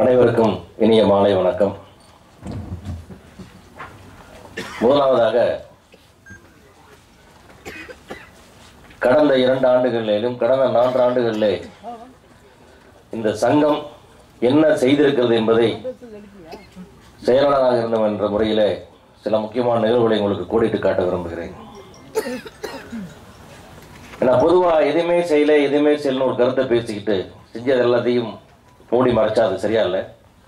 அனைவருக்கும் இனிய மாலை வணக்கம் முதலாவதாக கடந்த இரண்டு ஆண்டுகளிலும் கடந்த நான்கு ஆண்டுகளிலே இந்த சங்கம் என்ன செய்திருக்கிறது என்பதை செயலாளராக இருந்தவன் என்ற முறையிலே சில முக்கியமான நிகழ்வுகளை உங்களுக்கு கோடிட்டு காட்ட விரும்புகிறேன் ஏன்னா பொதுவாக எதுவுமே செய்யல எதுவுமே செய்யலன்னு ஒரு கருத்தை பேசிக்கிட்டு செஞ்சது எல்லாத்தையும் மூடி மறைச்சா அது சரியா இல்லை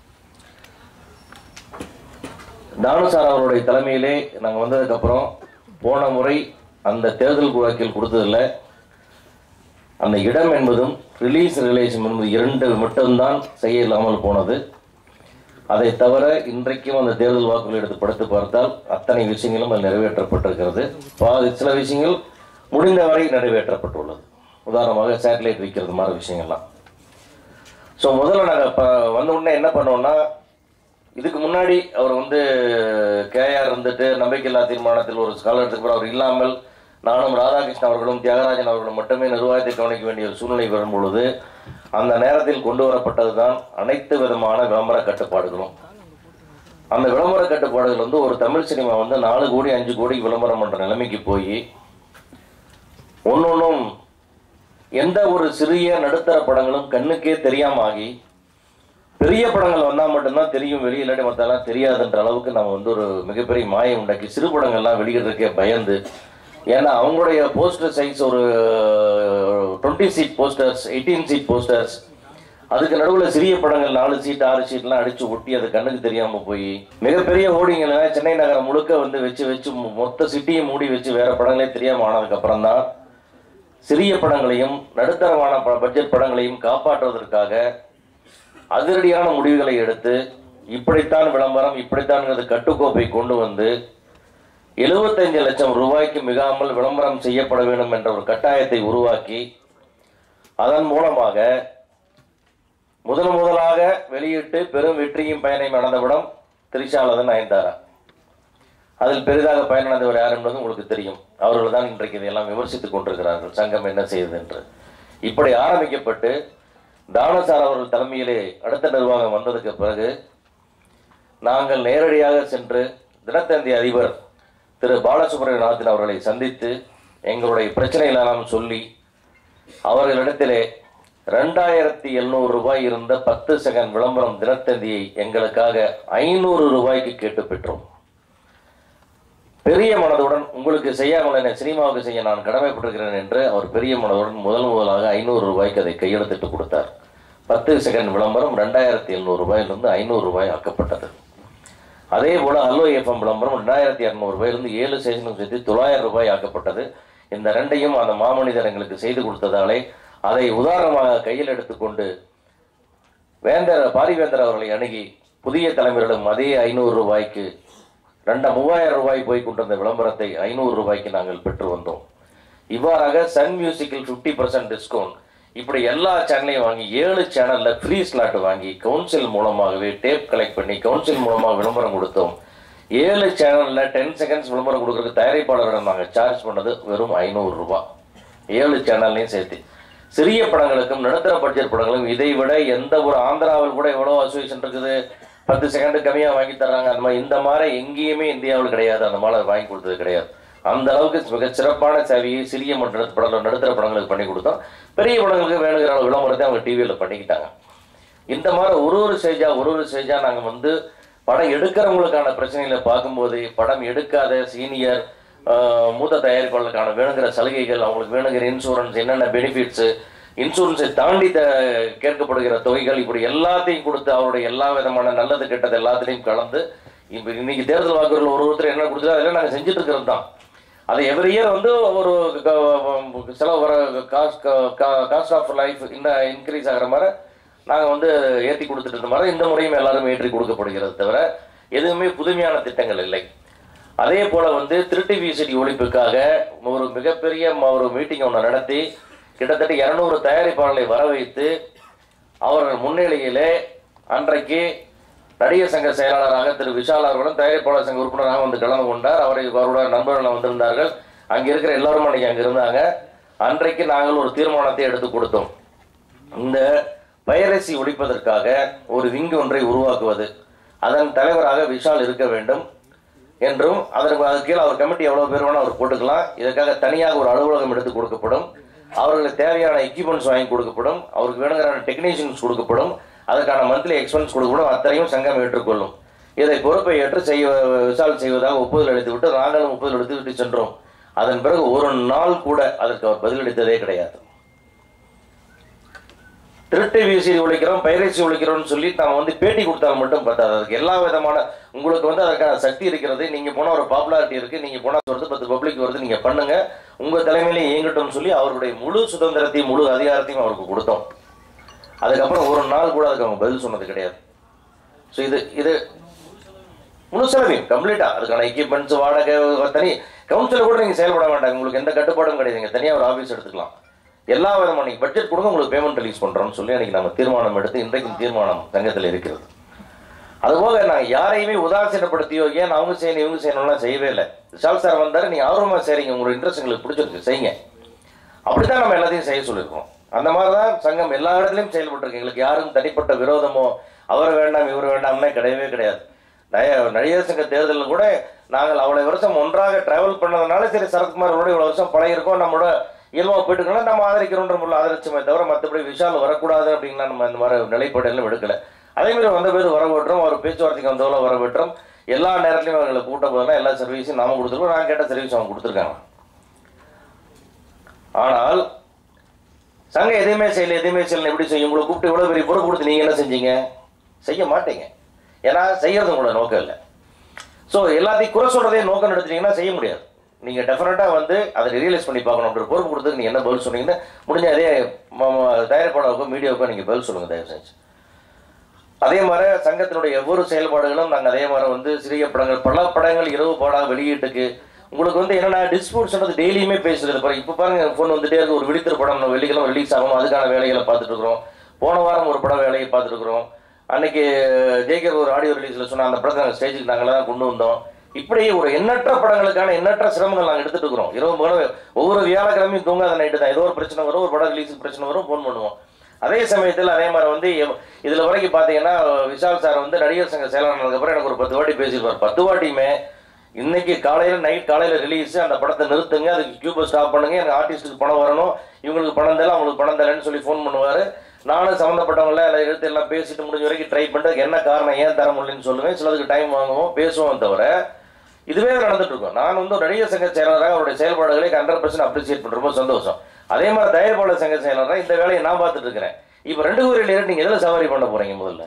தானு சார் அவருடைய தலைமையிலே நாங்கள் வந்ததுக்கப்புறம் போன முறை அந்த தேர்தல் வழக்கில் கொடுத்ததில்ல அந்த இடம் என்பதும் ரிலீஸ் ரிலேஷன் என்பது இரண்டு மட்டும்தான் செய்ய இல்லாமல் போனது அதை தவிர இன்றைக்கும் அந்த தேர்தல் வாக்குகள் எடுத்து படுத்து பார்த்தால் அத்தனை விஷயங்களும் அது நிறைவேற்றப்பட்டிருக்கிறது பாதி சில விஷயங்கள் முடிந்தவரை நிறைவேற்றப்பட்டுள்ளது உதாரணமாக சேட்டலைட் வைக்கிறது மாதிரி விஷயங்கள்லாம் ஸோ முதல்ல நாங்கள் இப்போ வந்த உடனே என்ன பண்ணோம்னா இதுக்கு முன்னாடி அவர் வந்து கேஆர் இருந்துட்டு நம்பிக்கையில்லா தீர்மானத்தில் ஒரு காலகட்டத்துக்கு அப்புறம் அவர் இல்லாமல் நானும் ராதாகிருஷ்ணன் அவர்களும் தியாகராஜன் அவர்களும் மட்டுமே நிர்வாகத்தை கவனிக்க வேண்டிய ஒரு சூழ்நிலை வரும் பொழுது அந்த நேரத்தில் கொண்டு வரப்பட்டது தான் அனைத்து விதமான விளம்பர கட்டுப்பாடுகளும் அந்த விளம்பர கட்டுப்பாடுகள் வந்து ஒரு தமிழ் சினிமா வந்து நாலு கோடி அஞ்சு கோடி விளம்பரம் பண்ற நிலைமைக்கு போய் ஒன்னொன்னும் எந்த ஒரு சிறிய நடுத்தர படங்களும் கண்ணுக்கே தெரியாம ஆகி பெரிய படங்கள் வந்தால் மட்டும்தான் தெரியும் வெளியே இல்லாட்டி மற்றெல்லாம் தெரியாதுன்ற அளவுக்கு நம்ம வந்து ஒரு மிகப்பெரிய மாயை உண்டாக்கி சிறு படங்கள்லாம் வெளியிடுறதுக்கே பயந்து ஏன்னா அவங்களுடைய போஸ்டர் சைஸ் ஒரு twenty sheet posters eighteen sheet posters அதுக்கு நடுவில் சிறிய படங்கள் நாலு சீட் ஆறு சீட்லாம் அடிச்சு ஒட்டி அது கண்ணுக்கு தெரியாம போய் மிகப்பெரிய ஹோர்டிங்களை சென்னை நகரம் முழுக்க வந்து வச்சு வச்சு மொ- மொத்த சிட்டியை மூடி வச்சு வேற படங்களே தெரியாம ஆனதுக்கு அப்புறம் தான் சிறிய படங்களையும் நடுத்தரமான ப- பட்ஜெட் படங்களையும் காப்பாற்றுவதற்காக அதிரடியான முடிவுகளை எடுத்து இப்படித்தான் விளம்பரம் இப்படித்தான் கட்டுக்கோப்பை கொண்டு வந்து 75 லட்சம் ரூபாய்க்கு மிகாமல் விளம்பரம் செய்யப்பட வேண்டும் என்ற ஒரு கட்டாயத்தை உருவாக்கி அதன் மூலமாக முதல் முதலாக வெளியிட்டு பெரும் வெற்றியும் பயனையும் நடந்த படம் திரிஷாலதன் நயன்தாரா அதில் பெரிதாக பயனடைந்தவர் யார் என்பது உங்களுக்கு தெரியும் அவர்கள் தான் இன்றைக்கு இதையெல்லாம் விமர்சித்துக் கொண்டிருக்கிறார்கள் சங்கம் என்ன செய்யுது என்று இப்படி ஆரம்பிக்கப்பட்டு தானசார் அவர்கள் தலைமையிலே அடுத்த நிர்வாகம் வந்ததுக்கு பிறகு நாங்கள் நேரடியாக சென்று தினத்தந்தி அதிபர் திரு பாலசுப்ரமணியநாதன் அவர்களை சந்தித்து எங்களுடைய பிரச்சனைகளெல்லாம் சொல்லி அவர்களிடத்திலே ரெண்டாயிரத்தி எழுநூறு ரூபாய் இருந்த பத்து செகண்ட் விளம்பரம் தினத்தந்தியை எங்களுக்காக ஐநூறு ரூபாய்க்கு கேட்டு பெற்றோம் பெரிய மனதுடன் உங்களுக்கு செய்யாமல் என்ன சினிமாவுக்கு செய்ய நான் கடமைப்பட்டிருக்கிறேன் என்று அவர் பெரிய மனதுடன் முதல் முதலாக ஐநூறு ரூபாய்க்கு அதை கையெழுத்திட்டு கொடுத்தார் பத்து செகண்ட் விளம்பரம் ரெண்டாயிரத்தி எழுநூறு ரூபாயிலிருந்து ஐநூறு ரூபாய் ஆக்கப்பட்டது அதே போல ஹலோ எஃப்எம் விளம்பரம் ரெண்டாயிரத்தி இரநூறு ரூபாயிலிருந்து ஏழு ஸ்டேஷனுக்கு சேர்த்து தொள்ளாயிரம் ரூபாய் ஆக்கப்பட்டது இந்த ரெண்டையும் அந்த மாமனிதர் எங்களுக்கு செய்து கொடுத்ததாலே அதை உதாரணமாக கையில் எடுத்துக்கொண்டு வேந்தர் பாரிவேந்தர் அவர்களை அணுகி புதிய தலைவரிடம் அதே ஐநூறு ரூபாய்க்கு ரெண்டா மூவாயிரம் ரூபாய் போய் கொண்டிருந்த விளம்பரத்தை ஐநூறு ரூபாய்க்கு நாங்கள் பெற்று வந்தோம் இவ்வாறாக சன் மியூசிக்கில் ஃபிஃப்டி பர்சன்ட் டிஸ்கவுண்ட் இப்படி எல்லா சேனலையும் வாங்கி ஏழு சேனல்ல ஃப்ரீ ஸ்லாட் வாங்கி கவுன்சில் மூலமாகவே டேப் கலெக்ட் பண்ணி கவுன்சில் மூலமாக விளம்பரம் கொடுத்தோம் ஏழு சேனல்ல டென் செகண்ட்ஸ் விளம்பரம் கொடுக்கறதுக்கு தயாரிப்பாளரிடம் நாங்கள் சார்ஜ் பண்ணது வெறும் ஐநூறு ரூபாய் ஏழு சேனல்லையும் சேர்த்து சிறிய படங்களுக்கும் நடுத்தர பட்ஜெட் படங்களுக்கும் இதை விட எந்த ஒரு ஆந்திராவில் கூட எவ்வளோ அசோசியேஷன் இருக்குது பத்து செகண்ட் கம்மியாக வாங்கி தர்றாங்க அந்த மாதிரி இந்த மாதிரி எங்கேயுமே இந்தியாவில் கிடையாது அந்த மாதிரி வாங்கி கொடுத்தது கிடையாது அந்த அளவுக்கு மிக சிறப்பான சேவையை சிறிய மற்றும் படங்கள் நடுத்தர படங்களுக்கு பண்ணி கொடுத்தோம் பெரிய படங்களுக்கு வேணுங்கிற அளவு விளம்பரத்தை அவங்க டிவியில் பண்ணிக்கிட்டாங்க இந்த மாதிரி ஒரு ஒரு ஸ்டேஜா ஒரு ஒரு ஸ்டேஜா நாங்க வந்து படம் எடுக்கிறவங்களுக்கான பிரச்சனைகளை பார்க்கும்போது படம் எடுக்காத சீனியர் மூத்த தயாரிப்பாளர்களுக்கான வேணுங்கிற சலுகைகள் அவங்களுக்கு வேணுங்கிற இன்சூரன்ஸ் என்னென்ன பெனிஃபிட்ஸ் இன்சூரன்ஸை தாண்டி த கேட்கப்படுகிற தொகைகள் இப்படி எல்லாத்தையும் கொடுத்து அவருடைய எல்லா விதமான நல்லது கெட்டது எல்லாத்துலேயும் கலந்து இப்போ இன்னைக்கு தேர்தல் வாக்குறுதியில் ஒரு ஒருத்தர் என்ன கொடுத்தோ அதெல்லாம் நாங்கள் செஞ்சுட்டு இருக்கிறது தான் அது எவ்ரி இயர் வந்து ஒரு க- செலவு வர காஸ்ட் காஸ்ட் ஆஃப் லைஃப் இன்னும் இன்க்ரீஸ் ஆகிற மாதிரி நாங்கள் வந்து ஏற்றி கொடுத்துட்டு இருந்த மாதிரி இந்த முறையும் எல்லாரும் ஏற்றி கொடுக்கப்படுகிறது தவிர எதுவுமே புதுமையான திட்டங்கள் இல்லை அதே போல வந்து திருட்டு விசிடி ஒழிப்புக்காக ஒரு மிகப்பெரிய ம- ஒரு மீட்டிங் ஒன்று நடத்தி கிட்டத்தட்ட இரநூறு தயாரிப்பாளர்களை வர வைத்து அவர்கள் முன்னிலையிலே அன்றைக்கு நடிகர் சங்க செயலாளராக திரு விஷால் அவர்களும் தயாரிப்பாளர் சங்க உறுப்பினராக வந்து கலந்து கொண்டார் அவரை அவருடைய நண்பர்கள் வந்திருந்தார்கள் அங்கே இருக்கிற எல்லாரும் அன்னைக்கு அங்கே இருந்தாங்க அன்றைக்கு நாங்கள் ஒரு தீர்மானத்தை எடுத்து கொடுத்தோம் இந்த பைரசி ஒழிப்பதற்காக ஒரு விங்கு ஒன்றை உருவாக்குவது அதன் தலைவராக விஷால் இருக்க வேண்டும் என்றும் அதற்கு அது கீழே அவர் கமிட்டி எவ்வளோ பேர் வேணால் அவர் போட்டுக்கலாம் இதற்காக தனியாக ஒரு அலுவலகம் எடுத்து கொடுக்கப்படும் அவர்களுக்கு தேவையான எக்யூப்மெண்ட்ஸ் வாங்கி கொடுக்கப்படும் அவருக்கு வேணுங்கிற டெக்னீஷியன்ஸ் கொடுக்கப்படும் அதற்கான மந்த்லி எக்ஸ்பென்ஸ் கொடுக்கப்படும் அத்தனையும் சங்கம் ஏற்றுக்கொள்ளும் இதை பொறுப்பை ஏற்று செய்ய விசால் செய்வதாக ஒப்புதல் அளித்துவிட்டு நாங்களும் ஒப்புதல் அளித்துவிட்டு சென்றோம் அதன் பிறகு ஒரு நாள் கூட அதற்கு அவர் பதிலளித்ததே கிடையாது திருட்டு விசிறி ஒழிக்கிறோம் பைரசி ஒழிக்கிறோம்னு சொல்லி நம்ம வந்து பேட்டி கொடுத்தால் மட்டும் பத்தாது அதுக்கு எல்லா விதமான உங்களுக்கு வந்து அதற்கான சக்தி இருக்கிறது நீங்க போனா ஒரு பாப்புலாரிட்டி இருக்கு நீங்க போனா வருது பத்து பப்ளிக் வருது நீங்க பண்ணுங்க உங்க தலைமையிலே இயங்கட்டும் சொல்லி அவருடைய முழு சுதந்திரத்தையும் முழு அதிகாரத்தையும் அவருக்கு கொடுத்தோம் அதுக்கப்புறம் ஒரு நாள் கூட அதுக்கு அவங்க பதில் சொன்னது கிடையாது ஸோ இது இது முழு செலவையும் கம்ப்ளீட்டா அதுக்கான எக்யூப்மெண்ட்ஸ் வாடகை தனி கவுன்சிலர் கூட நீங்க செயல்பட வேண்டாம் உங்களுக்கு எந்த கட்டுப்பாடும் கிடையாது நீங்க தனியா ஒரு ஆபீஸ் எடுத்துக்கலாம் எல்லா விதமான நீங்க பட்ஜெட் கொடுங்க உங்களுக்கு பேமெண்ட் ரிலீஸ் பண்றோம்னு சொல்லி அன்னைக்கு நம்ம தீர்மானம் எடுத்து இன்றைக்கும் தீர்மானம் சங்கத்தில் இருக்கிறது அதுபோக நான் யாரையுமே உதாசீனப்படுத்தியோ ஏன் அவங்க செய்யணும் இவங்க செய்யணும்லாம் செய்யவே இல்லை விஷால் சார் வந்தாரு நீங்க ஆர்வமா செய்றீங்க உங்களோட இன்ட்ரெஸ்ட் எங்களுக்கு பிடிச்சிருக்கு செய்யுங்க அப்படித்தான் நம்ம எல்லாத்தையும் செய்ய சொல்லியிருக்கோம் அந்த மாதிரி தான் சங்கம் எல்லா இடத்துலையும் செயல்பட்டுருக்கு எங்களுக்கு யாரும் தனிப்பட்ட விரோதமோ அவர் வேண்டாம் இவர் வேண்டாம்னே கிடையவே கிடையாது நய- நடிகர் சங்க தேர்தலில் கூட நாங்கள் அவ்வளவு வருஷம் ஒன்றாக டிராவல் பண்ணதுனால சரி சரத்குமார் கூட இவ்வளவு வருஷம் பழகிருக்கோம் நம்மளோட இயல்பாக போயிட்டு நம்ம ஆதரிக்கிறோன்ற முறையில் ஆதரிச்சுமே தவிர மற்றபடி விஷால் வரக்கூடாது அப்படின்லாம் நம்ம இந்த மாதிரி நிலைப்பாடு எல்லாம் எடுக்கல அதே மாதிரி வந்த பேர் வர விட்டுறோம் அவர் பேச்சுவார்த்தைக்கு வந்தவங்கள வர விட்டுறோம் எல்லா நேரத்துலையும் அவங்களை கூட்ட போதெல்லாம் எல்லா சர்வீஸும் நாம கொடுத்துருக்கோம் நான் கேட்ட சர்வீஸ் அவங்க கொடுத்துருக்காங்க ஆனால் சங்கம் எதையுமே செய்யல எதையுமே செய்யல எப்படி செய்யும் உங்களை கூப்பிட்டு இவ்வளவு பெரிய பொறுப்பு கொடுத்து நீங்க என்ன செஞ்சீங்க செய்ய மாட்டீங்க ஏன்னா செய்யறது உங்களோட நோக்கம் இல்லை ஸோ எல்லாத்தையும் குறை சொல்றதே நோக்கம் எடுத்துட்டீங்கன்னா செய்ய முடியாது நீங்க டெஃபினட்டா வந்து அதை ரியலைஸ் பண்ணி பார்க்கணும் அப்படி ஒரு பொறுப்பு கொடுத்து நீங்க என்ன பதில் சொன்னீங்கன்னா முடிஞ்ச அதே ம- ம- தயாரிப்பாளருக்கோ மீடியாவுக்கோ நீங்க பதில் சொல்லுங்க தயவு செஞ்சு அதே மாதிரி சங்கத்தினுடைய ஒவ்வொரு செயல்பாடுகளும் நாங்கள் அதே மாதிரி வந்து சிறிய படங்கள் பல படங்கள் இரவு பாடாக வெளியீட்டுக்கு உங்களுக்கு வந்து என்னன்னா டிஸ்பியூட்ஸ்ன்றது டெய்லியுமே பேசுறது பாருங்க இப்போ பாருங்க ஃபோன் வந்துட்டே இருக்கு ஒரு விழித்திரு படம் நம்ம வெள்ளிக்கிழமை ரிலீஸ் ஆகும் அதுக்கான வேலைகளை பார்த்துட்டு இருக்கிறோம் போன வாரம் ஒரு படம் வேலையை பார்த்துட்டு இருக்கிறோம் அன்னைக்கு ஜேகே ஒரு ஆடியோ ரிலீஸ்ல சொன்ன அந்த படத்தை நாங்கள் ஸ்டேஜுக்கு நாங்கள் தான் கொண்டு வந்தோம் இப்படி ஒரு எண்ணற்ற படங்களுக்கான எண்ணற்ற சிரமங்கள் நாங்கள் எடுத்துட்டு இருக்கிறோம் இரவு பகலும் ஒவ்வொரு வியாழக்கிழமையும் தூங்காத நைட்டு தான் ஏதோ ஒரு பிரச்சனை வரும் ஒரு படம் ரிலீஸுக்கு பிரச்சனை வரும் ஃபோன் பண்ணுவோம் அதே சமயத்தில் அதே மாதிரி வந்து எவ்- இதுல வரைக்கும் பார்த்தீங்கன்னா விஷால் சார் வந்து நடிகர் சங்க செயலாளருக்கு அப்புறம் எனக்கு ஒரு பத்து வாட்டி பேசியிருப்பார் பத்து வாட்டியுமே இன்னைக்கு காலையில நைட் காலையில ரிலீஸ் அந்த படத்தை நிறுத்துங்க அதுக்கு கியூபை ஸ்டாப் பண்ணுங்க எனக்கு ஆர்டிஸ்ட்டுக்கு பணம் வரணும் இவங்களுக்கு பணம் தரல அவங்களுக்கு பணம் தரலன்னு சொல்லி ஃபோன் பண்ணுவாரு நானும் சம்மந்தப்பட்டவங்கள எல்லாம் எடுத்து எல்லாம் பேசிட்டு முடிஞ்ச வரைக்கும் ட்ரை பண்ணிட்டு என்ன காரணம் ஏன் தர முடியலன்னு சொல்லுவேன் சிலதுக்கு டைம் வாங்குவோம் பேசுவோம் தவிர இதுவே நடந்துட்டு இருக்கும் நான் வந்து ஒரு நடிகர் சங்க செயலராக அவருடைய செயல்பாடுகளை ஹண்ட்ரட் பர்சன்ட் அப்ரிசியேட் பண்ற ரொம்ப சந்தோஷம் அதே மாதிரி தயாரிப்பாளர் சங்க செயலராக இந்த வேலையை நான் பார்த்துட்டு இருக்கிறேன் இப்போ ரெண்டு கோரியில் நீங்க எதில் சவாரி பண்ண போறீங்க முதல்ல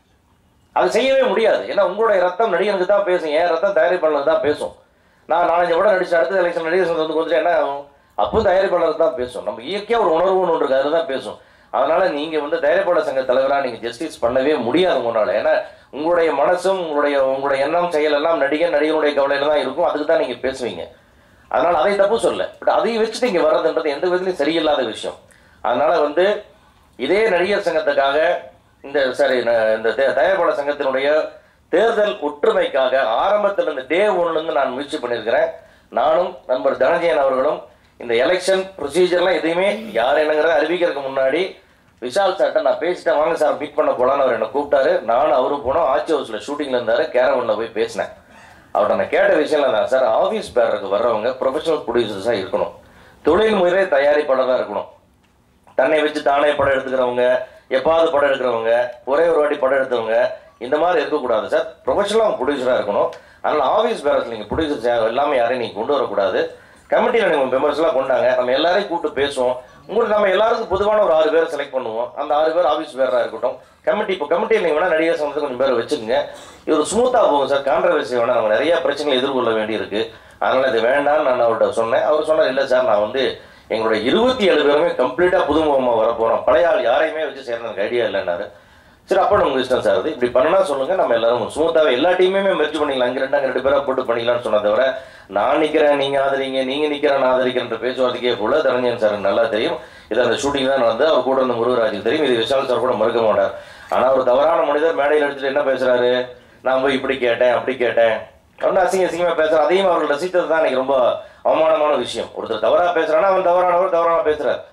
அது செய்யவே முடியாது ஏன்னா உங்களுடைய ரத்தம் நடிகனுக்கு தான் பேசும் என் ரத்தம் தயாரிப்பாளருக்கு தான் பேசும் நான் நாலஞ்சு படம் நடிச்சு அடுத்த எலெக்ஷன் நடிகர் சங்கம் வந்து கொடுத்துட்டு என்ன ஆகும் அப்பவும் தயாரிப்பாளருக்கு தான் பேசும் நம்ம இயற்கையா ஒரு உணர்வு ஒன்று இருக்கு அதுதான் பேசும் அதனால நீங்க வந்து தயாரிப்பாளர் சங்க தலைவரா நீங்க ஜஸ்டிஸ் பண்ணவே முடியாது உங்களால ஏன்னா உங்களுடைய மனசும் உங்களுடைய உங்களுடைய எண்ணம் செயல் எல்லாம் நடிகர் நடிகருடைய கவலையில தான் இருக்கும் அதுக்கு தான் நீங்க பேசுவீங்க அதனால அதை தப்பு சொல்ல பட் அதையும் வச்சுட்டு இங்க வர்றதுன்றது எந்த விதத்திலையும் சரியில்லாத விஷயம் அதனால வந்து இதே நடிகர் சங்கத்துக்காக இந்த சரி ந- இந்த தே- தயாரிப்பாளர் சங்கத்தினுடைய தேர்தல் ஒற்றுமைக்காக ஆரம்பத்தில் இந்த டே ஒன்லேருந்து நான் முயற்சி பண்ணியிருக்கிறேன் நானும் நண்பர் தனஞ்சயன் அவர்களும் இந்த எலெக்ஷன் ப்ரொசீஜர்லாம் எதையுமே யார் என்னங்கிறத அறிவிக்கிறதுக்கு முன்னாடி விஷால் சார்ட்ட நான் பேசிட்டேன் வாங்க சார் மீட் பண்ண போலான்னு அவர் என்னை கூப்பிட்டாரு நானும் அவரும் போனோம் ஆட்சி ஹவுஸில் ஷூட்டிங்கில் இருந்தார் கேரவனில் போய் பேசினேன் அவர்கிட்ட நான் கேட்ட விஷயம் தான் சார் ஆஃபீஸ் பேரருக்கு வர்றவங்க ப்ரொஃபஷனல் ப்ரொடியூசர்ஸாக இருக்கணும் தொழில் முறை தயாரிப்பாளராக இருக்கணும் தன்னை வச்சு தானே படம் எடுத்துக்கிறவங்க எப்பாவது படம் எடுக்கிறவங்க ஒரே ஒரு வாட்டி படம் எடுத்தவங்க இந்த மாதிரி இருக்கக்கூடாது சார் ப்ரொஃபஷனலாக ப்ரொடியூசராக இருக்கணும் அதனால் ஆஃபீஸ் பேரஸ் நீங்கள் ப்ரொடியூசர்ஸ் எல்லாமே யாரையும் நீங்கள் கொண்டு வரக்கூடாது கமிட்டியில் நீங்கள் மெம்பர்ஸ்லாம் கொண்டாங்க நம்ம எல்லாரையும் கூப்பிட்டு பேசுவோம் உங்களுக்கு நம்ம எல்லாருக்கும் பொதுவான ஒரு ஆறு பேரை செலக்ட் பண்ணுவோம் அந்த ஆறு பேர் ஆஃபீஸ் பேராக இருக்கட்டும் கமிட்டி இப்போ கமிட்டியில் நீங்கள் வேணால் நடிகர் சங்கத்தை கொஞ்சம் பேர் வச்சுக்கோங்க இது ஒரு ஸ்மூத்தாக போகும் சார் கான்ட்ரவர்சி வேணால் நம்ம நிறைய பிரச்சனைகளை எதிர்கொள்ள வேண்டியிருக்கு அதனால் இது வேண்டாம்னு நான் அவர்கிட்ட சொன்னேன் அவர் சொன்னார் இல்லை சார் நான் வந்து எங்களுடைய இருபத்தி ஏழு பேருமே கம்ப்ளீட்டா புதுமுகமாக வர போறோம் பழைய ஆள் யாரையுமே வச்சு சேர்ந்த எனக்கு ஐடியா இல்லைன்னாரு சரி அப்போ உங்க இஷ்டம் சார் அது இப்படி பண்ணனா சொல்லுங்க நம்ம எல்லாரும் ஸ்மூத்தாவே எல்லா டீமுமே மெர்ஜ் பண்ணிக்கலாம் அங்க ரெண்டு அங்க ரெண்டு பேரா போட்டு பண்ணிக்கலாம்னு சொன்ன தவிர நான் நிக்கிறேன் நீங்க ஆதரிங்க நீங்க நிக்கிறேன் நான் ஆதரிக்கிறேன்ற பேச்சுவார்த்தைக்கே போல தரஞ்சன் சார் நல்லா தெரியும் இது அந்த ஷூட்டிங் தான் நடந்து அவர் கூட இருந்த முருகராஜுக்கு தெரியும் இது விஷால் சார் கூட மறுக்க மாட்டார் ஆனா ஒரு தவறான மனிதர் மேடையில் எடுத்துட்டு என்ன பேசுறாரு நான் போய் இப்படி கேட்டேன் அப்படி கேட்டேன் ரொம்ப அசிங்க அசிங்கமா பேசுறாரு அதையும் அவர்கள் ரசித்தது தான் எனக்கு ரொம்ப அவமானமான விஷயம் ஒருத்தர் தவறா பேசுறானா அவன் தவறானவர் தவறான பேசுறாரு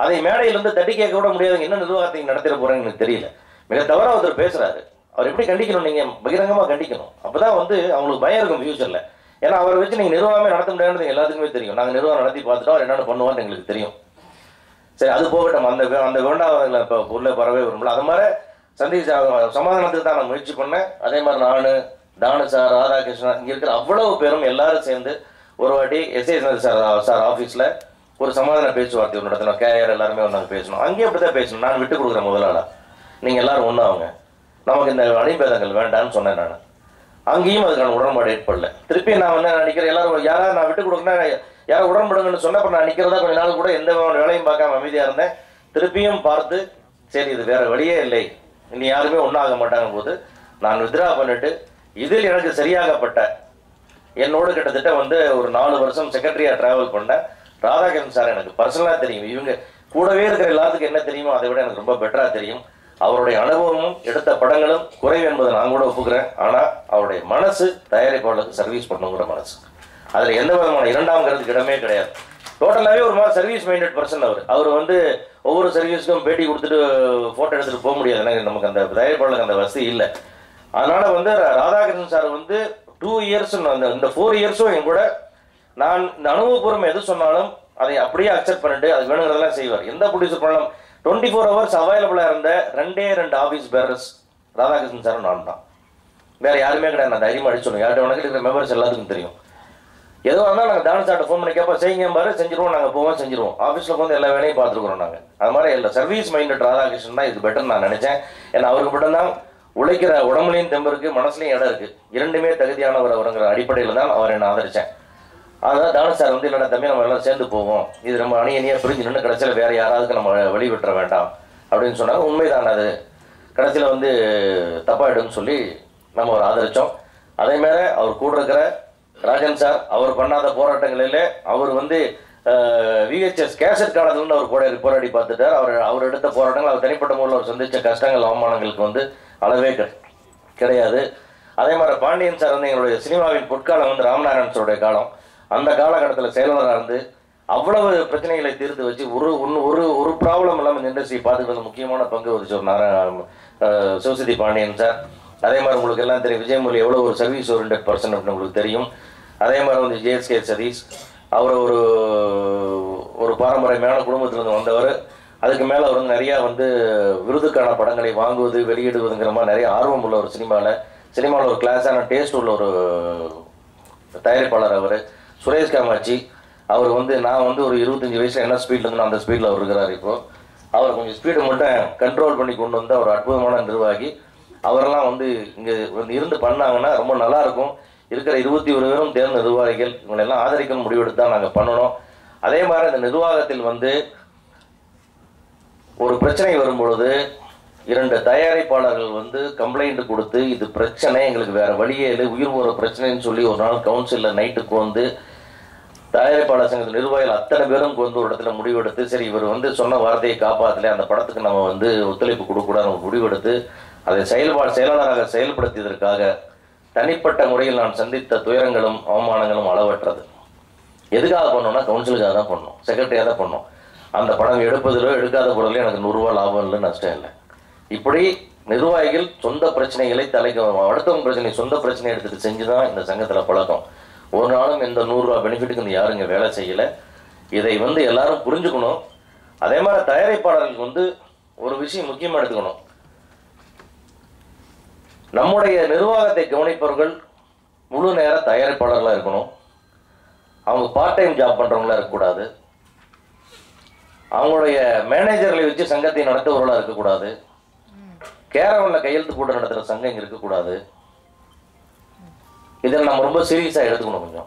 அதை மேடையிலிருந்து தட்டி கேட்க கூட முடியாது என்ன நிர்வாகத்தை நடத்திட போறேன்னு எனக்கு தெரியல மிக தவறா ஒருத்தர் பேசுறாரு அவர் எப்படி கண்டிக்கணும் நீங்க பகிரங்கமா கண்டிக்கணும் அப்பதான் வந்து அவங்களுக்கு பயம் இருக்கும் ஃபியூச்சர்ல ஏன்னா அவரை வச்சு நீங்க நிர்வாகமே நடத்த முடியாதுன்னு எல்லாத்துக்குமே தெரியும் நாங்க நிர்வாகம் நடத்தி பார்த்துட்டோம் அவர் என்னென்ன பண்ணுவான்னு எங்களுக்கு தெரியும் சரி அது போகட்டும் அந்த வே- அந்த வேண்டாவதுல இப்போ உள்ள பரவே வரும்ல அது மாதிரி சந்தீப் சார் சமாதானத்துக்கு தான் நான் முயற்சி பண்ணேன் அதே மாதிரி நான் தானு சார் ராதாகிருஷ்ணன் இங்கே இருக்கிற அவ்வளவு பேரும் எல்லாரும் சேர்ந்து ஒரு வாட்டி எஸ்ஐ சார் சார் ஆஃபீஸில் ஒரு சமாதான பேச்சுவார்த்தை ஒன்று நடத்தினோம் கேஆர் எல்லாருமே வந்தாங்க பேசணும் அங்கேயும் அப்படி தான் பேசணும் நான் விட்டு கொடுக்குறேன் முதலாளா நீங்கள் எல்லாரும் ஒன்றாவுங்க நமக்கு இந்த அடிபேதங்கள் வேண்டாம்னு சொன்னேன் நான் அங்கேயும் அதுக்கான உடன்பாடு ஏற்படல திருப்பி நான் வந்து நான் நிற்கிறேன் எல்லாரும் யாராவது நான் விட்டு கொடுக்கணும் யாரோ உடன்படுங்கன்னு சொன்ன அப்புறம் நான் நிற்கிறதா கொஞ்ச நாள் கூட எந்த வேலையும் பார்க்காம அமைதியாக இருந்தேன் திருப்பியும் பார்த்து சரி இது வேற வழியே இல்லை இனி யாருமே ஒன்றாக மாட்டாங்க போது நான் வித்ரா பண்ணிட்டு இதில் எனக்கு சரியாகப்பட்ட என்னோடு கிட்டத்தட்ட வந்து ஒரு நாலு வருஷம் செக்ரட்டரியா டிராவல் பண்ணேன் ராதாகிருஷ்ணன் சார் எனக்கு பர்சனலாக தெரியும் இவங்க கூடவே இருக்கிற எல்லாத்துக்கும் என்ன தெரியுமோ அதை விட எனக்கு ரொம்ப பெட்டரா தெரியும் அவருடைய அனுபவமும் எடுத்த படங்களும் குறைவு என்பதை நான் கூட ஒப்புக்கிறேன் ஆனால் அவருடைய மனசு தயாரிப்பாளருக்கு சர்வீஸ் பண்ணுங்கிற மனசு அதில் எந்த விதமான இரண்டாம் கருத்துக்கு இடமே கிடையாது டோட்டலாகவே ஒரு மாதிரி சர்வீஸ் மைண்டட் பர்சன் அவர் அவர் வந்து ஒவ்வொரு சர்வீஸ்க்கும் பேட்டி கொடுத்துட்டு ஃபோட்டோ எடுத்துகிட்டு போக முடியாது ஏன்னா நமக்கு அந்த தயாரிப்பாளருக்கு அந்த வசதி இல்லை அதனால வந்து ராதாகிருஷ்ணன் சார் வந்து டூ இயர்ஸ் அந்த இந்த ஃபோர் இயர்ஸும் என் கூட நான் இந்த அனுபவபூர்வம் எது சொன்னாலும் அதை அப்படியே அக்செப்ட் பண்ணிட்டு அது வேணுங்கிறதெல்லாம் செய்வார் எந்த ப்ரொடியூசர் பண்ணலாம் டுவெண்ட்டி ஃபோர் ஹவர்ஸ் அவைலபிளாக இருந்த ரெண்டே ரெண்டு ஆஃபீஸ் பேரர்ஸ் ராதாகிருஷ்ணன் சார் நான் தான் வேற யாருமே கிடையாது நான் தைரியமாக அடிச்சு சொல்லுவேன் யார்கிட்ட உனக்கு இருக்கிற மெம்பர்ஸ் எல்லாத்துக்கும் தெரியும் எதுவாக இருந்தாலும் நாங்கள் டான்ஸ் ஆட்ட ஃபோன் பண்ணி கேட்போம் செய்யுங்க பாரு செஞ்சிருவோம் நாங்கள் போவோம் செஞ்சிருவோம் ஆஃபீஸில் வந்து எல்லா வேலையும் பார்த்துருக்குறோம் நாங்கள் அது மாதிரி இல்லை சர்வீஸ் மைண்டட் ராதாகிருஷ்ணன் தான் இது பெட்டர் நான் நினைச்சேன் ஏன்னா அவருக்கு மட்டும்தான் உழைக்கிற உடம்புலையும் தெம்பு இருக்கு மனசுலையும் இடம் இருக்கு இரண்டுமே தகுதியானவர் அவருங்கிற அடிப்படையில் தான் அவர் என்னை ஆதரிச்சேன் அதான் தானு சார் வந்து இல்லைடா தம்பி நம்ம எல்லாம் சேர்ந்து போவோம் இது நம்ம அணி அணியாக பிரிஞ்சு நின்று கடைசியில் வேற யாராவது நம்ம வழி விட்டுற வேண்டாம் அப்படின்னு சொன்னாங்க உண்மைதான் அது கடைசியில் வந்து தப்பாயிடும்னு சொல்லி நம்ம அவர் ஆதரிச்சோம் அதே மாதிரி அவர் கூட இருக்கிற ராஜன் சார் அவர் பண்ணாத போராட்டங்களிலே அவர் வந்து விஹெச்எஸ் கேசட் காலத்துல அவர் போராடி போராடி பார்த்துட்டார் அவர் அவர் எடுத்த போராட்டங்கள் அவர் தனிப்பட்ட முறையில் அவர் சந்திச்ச கஷ்டங்கள் அவமானங்களுக்கு வந்து அளவே கிடை- கிடையாது அதே மாதிரி பாண்டியன் சார் வந்து எங்களுடைய சினிமாவின் பொற்காலம் வந்து ராமநாராயணன் சாருடைய காலம் அந்த காலகட்டத்தில் செயலாளராக இருந்து அவ்வளவு பிரச்சனைகளை தீர்த்து வச்சு ஒரு ஒன்று ஒரு ஒரு ப்ராப்ளம் இல்லாமல் இந்த இண்டஸ்ட்ரி பார்த்துக்கிறது முக்கியமான பங்கு வகிச்ச ஒரு நாராயண அஹ், சிவசக்தி பாண்டியன் சார் அதே மாதிரி உங்களுக்கு எல்லாம் தெரியும் விஜயமுரளி எவ்வளோ ஒரு சர்வீஸ் ஓரியன்ட் பர்சன் அப்படின்னு உங்களுக்கு தெரியும் அதே மாதிரி வந்து ஜேஎஸ்கே சதீஷ் அவர் ஒரு ஒரு பாரம்பரியமான குடும்பத்திலிருந்து வந்தவர் அதுக்கு மேலே அவர் வந்து நிறையா வந்து விருதுக்கான படங்களை வாங்குவது வெளியிடுவதுங்கிற மாதிரி நிறைய ஆர்வம் உள்ள ஒரு சினிமாவில் சினிமாவில் ஒரு கிளாஸான டேஸ்ட் உள்ள ஒரு தயாரிப்பாளர் அவர் சுரேஷ் காமாட்சி அவர் வந்து நான் வந்து ஒரு இருபத்தஞ்சி வயசுல என்ன ஸ்பீட்ல இருந்து அந்த ஸ்பீடில் அவர் இருக்கிறார் இப்போ அவர் கொஞ்சம் ஸ்பீடை மட்டும் கண்ட்ரோல் பண்ணி கொண்டு வந்து அவர் அற்புதமான நிர்வாகி அவரெல்லாம் வந்து இங்கே வந்து இருந்து பண்ணாங்கன்னா ரொம்ப நல்லா இருக்கும் இருக்கிற இருபத்தி ஒரு பேரும் தேர்ந்த நிர்வாகிகள் இவங்களை எல்லாம் ஆதரிக்கணும் முடிவெடுத்து தான் நாங்கள் பண்ணணும் அதே மாதிரி அந்த நிர்வாகத்தில் வந்து ஒரு பிரச்சனை வரும்பொழுது இரண்டு தயாரிப்பாளர்கள் வந்து கம்ப்ளைண்ட் கொடுத்து இது பிரச்சனை எங்களுக்கு வேற வழியே இல்லை உயிர் போகிற பிரச்சனைன்னு சொல்லி ஒரு நாள் கவுன்சிலில் நைட்டுக்கு வந்து தயாரிப்பாளர் சங்கத்து நிர்வாகிகள் அத்தனை பேரும் வந்து ஒரு இடத்துல முடிவெடுத்து சரி இவர் வந்து சொன்ன வார்த்தையை காப்பாற்றல அந்த படத்துக்கு நம்ம வந்து ஒத்துழைப்பு கொடுக்கக்கூடாது நம்ம முடிவெடுத்து அதை செயல்பாடு செயலாளராக செயல்படுத்தியதற்காக தனிப்பட்ட முறையில் நான் சந்தித்த துயரங்களும் அவமானங்களும் அளவற்றது எதுக்காக பண்ணோம்னா கவுன்சிலுக்காக தான் பண்ணோம் செக்ரட்டரியாக தான் பண்ணோம் அந்த படம் எடுப்பதிலோ எடுக்காத பொருளிலோ எனக்கு நூறுரூவா லாபம் இல்லை நஷ்டம் இல்லை இப்படி நிர்வாகிகள் சொந்த பிரச்சனைகளை தலைக்கு அடுத்தவங்க பிரச்சனை சொந்த பிரச்சனை எடுத்துட்டு செஞ்சு தான் இந்த சங்கத்தில் பழக்கம் ஒரு நாளும் இந்த நூறுரூவா பெனிஃபிட்டுக்கு இந்த யாரும் இங்கே வேலை செய்யலை இதை வந்து எல்லாரும் புரிஞ்சுக்கணும் அதே மாதிரி தயாரிப்பாளர்களுக்கு வந்து ஒரு விஷயம் முக்கியமாக எடுத்துக்கணும் நம்முடைய நிர்வாகத்தை கவனிப்பவர்கள் முழு நேர தயாரிப்பாளர்களாக இருக்கணும் அவங்க பார்ட் டைம் ஜாப் பண்ணுறவங்களா இருக்கக்கூடாது அவங்களுடைய மேனேஜர்களை வச்சு சங்கத்தை நடத்துபவர்களாக இருக்கக்கூடாது கேரவனில் கையெழுத்து போட்டு நடத்துகிற சங்கம் இங்கே இருக்கக்கூடாது இதில் நம்ம ரொம்ப சீரியஸாக எடுத்துக்கணும் கொஞ்சம்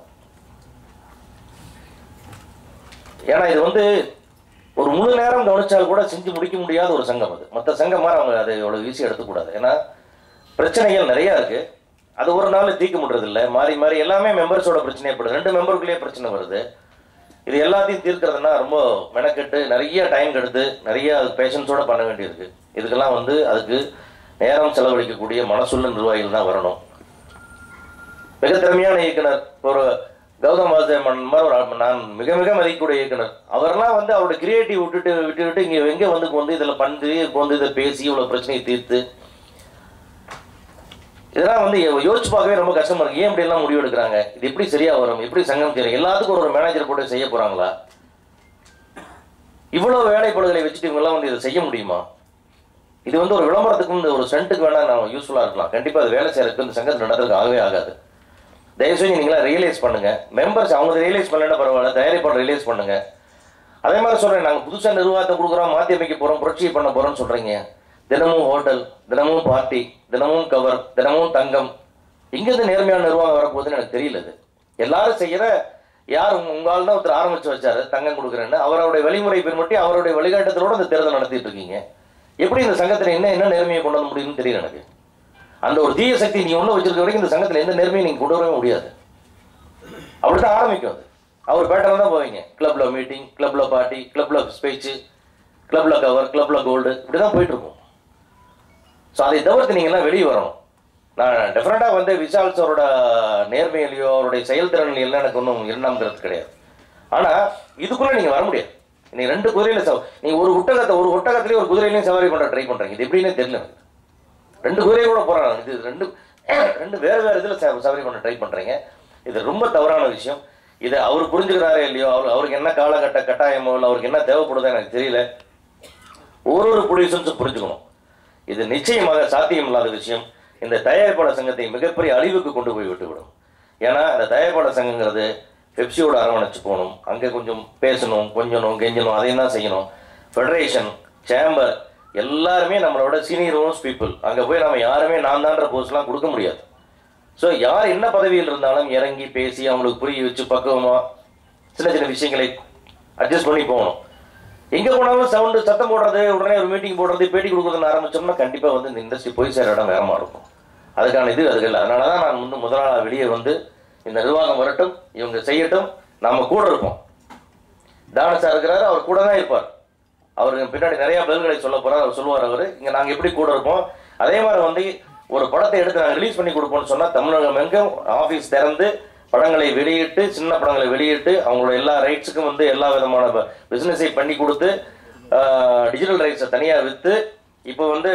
ஏன்னா இது வந்து ஒரு முழு நேரம் கவனிச்சால் கூட செஞ்சு முடிக்க முடியாத ஒரு சங்கம் அது மற்ற சங்கம் மாதிரி அவங்க அதை அவ்வளோ ஈஸியாக எடுத்துக்கூடாது ஏன்னா பிரச்சனைகள் நிறையா இருக்கு அது ஒரு நாள் தீர்க்க முடியறது இல்லை மாறி மாறி எல்லாமே மெம்பர்ஸோட பிரச்சனை ஏற்படுது ரெண்டு மெம்பருக்குள்ளேயே பிரச்சனை வருது இது எல்லாத்தையும் தீர்க்கறதுன்னா ரொம்ப மெனக்கெட்டு நிறைய டைம் எடுத்து நிறைய பேஷன்ஸோட பண்ண வேண்டியிருக்கு இதுக்கெல்லாம் வந்து அதுக்கு நேரம் செலவழிக்கக்கூடிய மனசுள்ள நிர்வாகிகள் தான் வரணும் மிக திறமையான இயக்குனர் ஒரு கௌதம் வாசுதேவன் மாதிரி ஒரு ஆள் நான் மிக மிக மதிக்கக்கூடிய இயக்குனர் அவரெல்லாம் வந்து அவரோட கிரியேட்டிவ் விட்டுட்டு விட்டு விட்டு இங்கே எங்கே வந்து வந்து இதில் பண்ணி இப்போ வந்து இதை பேசி இவ்வளோ பிரச்சனையை தீர்த்து இதெல்லாம் வந்து யோசிச்சு பார்க்கவே ரொம்ப கஷ்டமா இருக்கு ஏன் இப்படி எல்லாம் முடிவு எடுக்கிறாங்க இது எப்படி சரியா வரும் எப்படி சங்கம் செய்யும் எல்லாத்துக்கும் ஒரு மேனேஜர் போட்டு செய்ய போறாங்களா இவ்வளவு வேலைப்பாடுகளை வச்சுட்டு இவங்கெல்லாம் வந்து இதை செய்ய முடியுமா இது வந்து ஒரு விளம்பரத்துக்கும் இந்த ஒரு சென்ட்டுக்கு வேணா நான் யூஸ்ஃபுல்லா இருக்கலாம் கண்டிப்பா அது வேலை செய்யறதுக்கு இந்த சங்கத்தில் நடத்துறதுக்கு ஆகவே ஆகாது தயவு செஞ்சு நீங்களா ரியலைஸ் பண்ணுங்க மெம்பர்ஸ் அவங்க ரியலைஸ் பண்ணலன்னா பரவாயில்ல தயாரிப்பாளர் ரியலைஸ் பண்ணுங்க அதே மாதிரி சொல்றேன் நாங்க புதுசா நிர்வாகத்தை கொடுக்குறோம் மாத்தி அமைக்க போறோம் புரட்சி பண்ண போறோம்னு சொல்றீங்க தினமும் ஹோட்டல் தினமும் பார்ட்டி தினமும் கவர் தினமும் தங்கம் இங்கிருந்து நேர்மையான நிர்வாகம் வரப்போகுதுன்னு எனக்கு தெரியல இது எல்லாரும் செய்யற யார் உங்க உங்க ஆள் தான் ஒருத்தர் ஆரம்பிச்சு வச்சாரு தங்கம் கொடுக்குறேன்னு அவருடைய வழிமுறை பின்பற்றி அவருடைய வழிகாட்டுதலோட இந்த தேர்தல் நடத்திட்டு இருக்கீங்க எப்படி இந்த சங்கத்துல என்ன என்ன நேர்மையை கொண்டு வர முடியும்னு தெரியல எனக்கு அந்த ஒரு தீய சக்தி நீ உள்ள வச்சிருக்க வரைக்கும் இந்த சங்கத்துல எந்த நேர்மையும் நீங்க கொண்டு வரவே முடியாது அப்படித்தான் ஆரம்பிக்கும் அது அவர் பேட்டர்ல தான் போவீங்க கிளப்ல மீட்டிங் கிளப்ல பார்ட்டி கிளப்ல ஸ்பீச் கிளப்ல கவர் கிளப்ல கோல்டு இப்படிதான் போயிட்டு இருக்கும் ஸோ அதை தவிர்த்து நீங்க எல்லாம் வெளியே வரணும் நான் டெஃபினட்டாக வந்து விஷால் சாரோட நேர்மையிலையோ அவருடைய செயல்திறன்லையோ எல்லாம் எனக்கு ஒன்றும் இரண்டாம்ங்கிறது கிடையாது ஆனால் இதுக்குள்ள நீங்க வர முடியாது நீங்க ரெண்டு குதிரையில சவ நீங்க ஒரு ஒட்டகத்தை ஒரு ஒட்டகத்திலேயே ஒரு குதிரையிலையும் சவாரி பண்ண ட்ரை பண்றீங்க இது எப்படின்னே தெரியல எனக்கு ரெண்டு குதிரை கூட போறாங்க இது ரெண்டு ரெண்டு வேறு வேறு இதில் சவாரி பண்ண ட்ரை பண்றீங்க இது ரொம்ப தவறான விஷயம் இதை அவர் புரிஞ்சுக்கிறாரே இல்லையோ அவர் அவருக்கு என்ன காலகட்ட கட்டாயமோ இல்லை அவருக்கு என்ன தேவைப்படுதோ எனக்கு தெரியல ஒரு ஒரு ப்ரொடியூசர்ஸும் புரிஞ்சுக்கணும் இது நிச்சயமாக சாத்தியமில்லாத விஷயம் இந்த தயாரிப்பாளர் சங்கத்தை மிகப்பெரிய அழிவுக்கு கொண்டு போய் விட்டுவிடும் ஏன்னா இந்த தயாரிப்பாளர் சங்கங்கிறது பெப்சியோட அரவணைச்சு போகணும் அங்கே கொஞ்சம் பேசணும் கொஞ்சணும் கெஞ்சணும் அதையும் தான் செய்யணும் ஃபெடரேஷன் சேம்பர் எல்லாருமே நம்மளோட சீனியர் மோஸ்ட் பீப்புள் அங்கே போய் நம்ம யாருமே நான் தான்ற போஸ்ட்லாம் கொடுக்க முடியாது ஸோ யார் என்ன பதவியில் இருந்தாலும் இறங்கி பேசி அவங்களுக்கு புரிய வச்சு பக்குவமா சின்ன சின்ன விஷயங்களை அட்ஜஸ்ட் பண்ணி போகணும் எங்க போனாலும் சவுண்டு சத்தம் போடுறது உடனே ஒரு மீட்டிங் போடுறது பேட்டி கொடுக்குறதுன்னு ஆரம்பிச்சோம்னா கண்டிப்பா வந்து இந்த இண்டஸ்ட்ரி போய் சேர இடம் வேறமா இருக்கும் அதுக்கான இது அதுக்கு இல்லை அதனால தான் நான் வந்து முதலாளா வெளியே வந்து இந்த நிர்வாகம் வரட்டும் இவங்க செய்யட்டும் நாம கூட இருப்போம் தானசா இருக்கிறாரு அவர் கூட தான் இருப்பார் அவருக்கு பின்னாடி நிறைய பதில்களை சொல்ல போறார் அவர் சொல்லுவார் அவர் இங்க நாங்க எப்படி கூட இருப்போம் அதே மாதிரி வந்து ஒரு படத்தை எடுத்து நாங்கள் ரிலீஸ் பண்ணி கொடுப்போம்னு சொன்னா தமிழகம் எங்கும் ஆபீஸ் திறந்து படங்களை வெளியிட்டு சின்ன படங்களை வெளியிட்டு அவங்களோட எல்லா ரைட்ஸுக்கும் வந்து எல்லா விதமான பிசினஸை பண்ணி கொடுத்து டிஜிட்டல் ரைட்ஸை தனியா வித்து இப்போ வந்து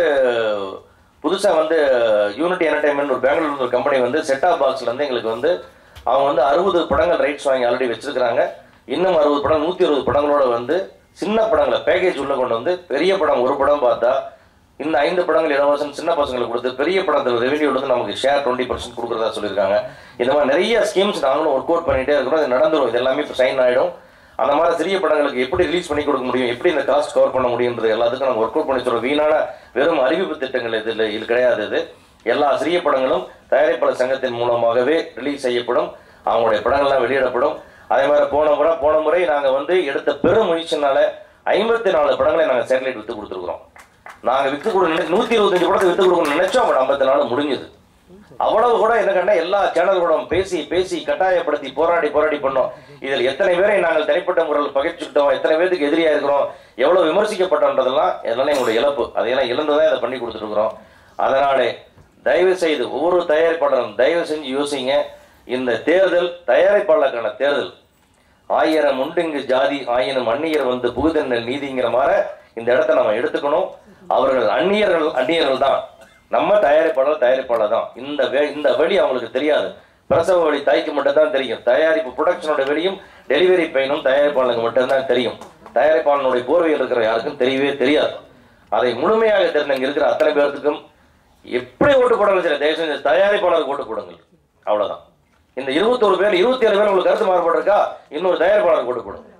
புதுசா வந்து யூனிட்டி என்டர்டைன்மெண்ட் ஒரு பெங்களூர் ஒரு கம்பெனி வந்து செட்டாப் பாக்ஸ்ல இருந்து எங்களுக்கு வந்து அவங்க வந்து அறுபது படங்கள் ரைட்ஸ் வாங்கி ஆல்ரெடி வச்சிருக்காங்க இன்னும் அறுபது படம் நூத்தி அறுபது படங்களோட வந்து சின்ன படங்களை பேக்கேஜ் உள்ள கொண்டு வந்து பெரிய படம் ஒரு படம் பார்த்தா இந்த ஐந்து படங்கள் இலவசம் சின்ன பசங்களுக்கு கொடுத்து பெரிய படத்தில் ரெவென்யூ வந்து நமக்கு ஷேர் டுவெண்ட்டி பர்சன்ட் கொடுக்குறதா சொல்லியிருக்காங்க இந்த மாதிரி நிறைய ஸ்கீம்ஸ் நாங்களும் ஒர்க் அவுட் பண்ணிட்டே இருக்கிறோம் இது நடந்துரும் இது எல்லாமே இப்போ சைன் ஆயிடும் அந்த மாதிரி சிறிய படங்களுக்கு எப்படி ரிலீஸ் பண்ணி கொடுக்க முடியும் எப்படி இந்த காஸ்ட் கவர் பண்ண முடியுன்றது எல்லாத்துக்கும் நம்ம ஒர்க் அவுட் பண்ணி சொல்றோம் வீணான வெறும் அறிவிப்பு திட்டங்கள் இது இல்லை இது கிடையாது இது எல்லா சிறிய படங்களும் தயாரிப்பாளர் சங்கத்தின் மூலமாகவே ரிலீஸ் செய்யப்படும் அவங்களுடைய படங்கள்லாம் வெளியிடப்படும் அதே மாதிரி போன முறை போன முறை நாங்கள் வந்து எடுத்த பெரும் முயற்சினால ஐம்பத்தி நாலு படங்களை நாங்கள் சேட்டலைட் வித்து கொடுத்துருக்குறோம் நாங்கள் வித்து கொடு நூற்றி இருபத்தஞ்சு படத்தை வித்து கொடுக்கணும்னு நினைச்சோம் பட் ஐம்பத்தி நாலு முடிஞ்சது அவ்வளவு கூட என்ன கண்டா எல்லா சேனல்களும் பேசி பேசி கட்டாயப்படுத்தி போராடி போராடி பண்ணோம் இதில் எத்தனை பேரை நாங்கள் தனிப்பட்ட முறையில் பகைச்சுக்கிட்டோம் எத்தனை பேருக்கு எதிரியா இருக்கிறோம் எவ்வளவு விமர்சிக்கப்பட்டோன்றதெல்லாம் இதெல்லாம் எங்களுடைய இழப்பு அதையெல்லாம் இழந்துதான் இதை பண்ணி கொடுத்துட்டு இருக்கிறோம் அதனாலே தயவு செய்து ஒவ்வொரு தயாரிப்பாளரும் தயவு செஞ்சு யோசிங்க இந்த தேர்தல் தயாரிப்பாளருக்கான தேர்தல் ஆயிரம் உண்டுங்கு ஜாதி ஆயினும் அந்நியர் வந்து புகுதென்னல் நீதிங்கிற மாதிரி இந்த இடத்த நம்ம எடுத்துக்கணும் அவர்கள் அந்நியர்கள் அந்நியர்கள் தான் நம்ம தயாரிப்பாளர் தயாரிப்பாளர் தான் இந்த வே- இந்த வழி அவங்களுக்கு தெரியாது பிரசவ வழி தாய்க்கு மட்டும் தான் தெரியும் தயாரிப்பு ப்ரொடக்ஷனோட வெளியும் டெலிவரி பெயினும் தயாரிப்பாளருக்கு மட்டும்தான் தெரியும் தயாரிப்பாளனுடைய போர்வையில் இருக்கிற யாருக்கும் தெரியவே தெரியாது அதை முழுமையாக தெரிந்த இங்க இருக்கிற அத்தனை பேர்த்துக்கும் எப்படி ஓட்டு போடணும் சரி தயவு செஞ்சு தயாரிப்பாளருக்கு ஓட்டு போடுங்கள் அவ்வளவுதான் இந்த இருபத்தோரு பேர் இருபத்தி ஏழு பேர் உங்களுக்கு கருத்து மாறுபாடு இருக்கா இன்னொரு தயாரிப்பாளருக்கு ஓட்டு போடுங்க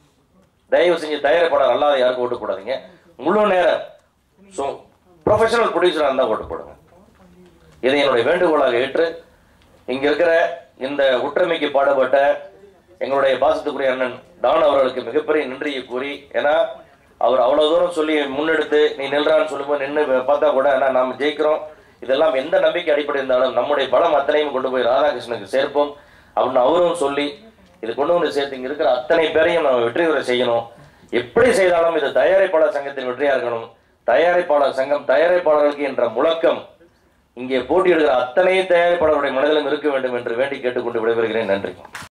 தயவு செஞ்சு தயாரிப்பாளர் அல்லாத யாருக்கும் ஓட்டு போடாதீங்க முழு நேரம் ஸோ ப்ரொஃபஷனல் ப்ரொடியூசராக இருந்தால் ஓட்டு போடுங்க இதை என்னுடைய வேண்டுகோளாக ஏற்று இங்க இருக்கிற இந்த ஒற்றுமைக்கு பாடுபட்ட எங்களுடைய பாசத்துக்குரிய அண்ணன் டான் அவர்களுக்கு மிகப்பெரிய நன்றியை கூறி ஏன்னா அவர் அவ்வளவு தூரம் சொல்லி முன்னெடுத்து நீ நில்றான்னு சொல்லும்போது நின்று பார்த்தா கூட ஆனா நாம ஜெயிக்கிறோம் இதெல்லாம் எந்த நம்பிக்கை அடிப்படை இருந்தாலும் நம்முடைய பலம் அத்தனையும் கொண்டு போய் ராதாகிருஷ்ணனுக்கு சேர்ப்போம் அப்படின்னு அவரும் சொல்லி இது கொண்டு வந்து சேர்த்து இங்க இருக்கிற அத்தனை பேரையும் நம்ம வெற்றி பெற செய்யணும் எப்படி செய்தாலும் இது தயாரிப்பாளர் சங்கத்தின் வெற்றியா இருக்கணும் தயாரிப்பாளர் சங்கம் தயாரிப்பாளர்களுக்கு என்ற முழக்கம் இங்கே போட்டியிடுகிற அத்தனை தயாரிப்பாளருடைய மனதிலும் இருக்க வேண்டும் என்று வேண்டி கேட்டுக்கொண்டு விடைபெறுகிறேன் நன்றி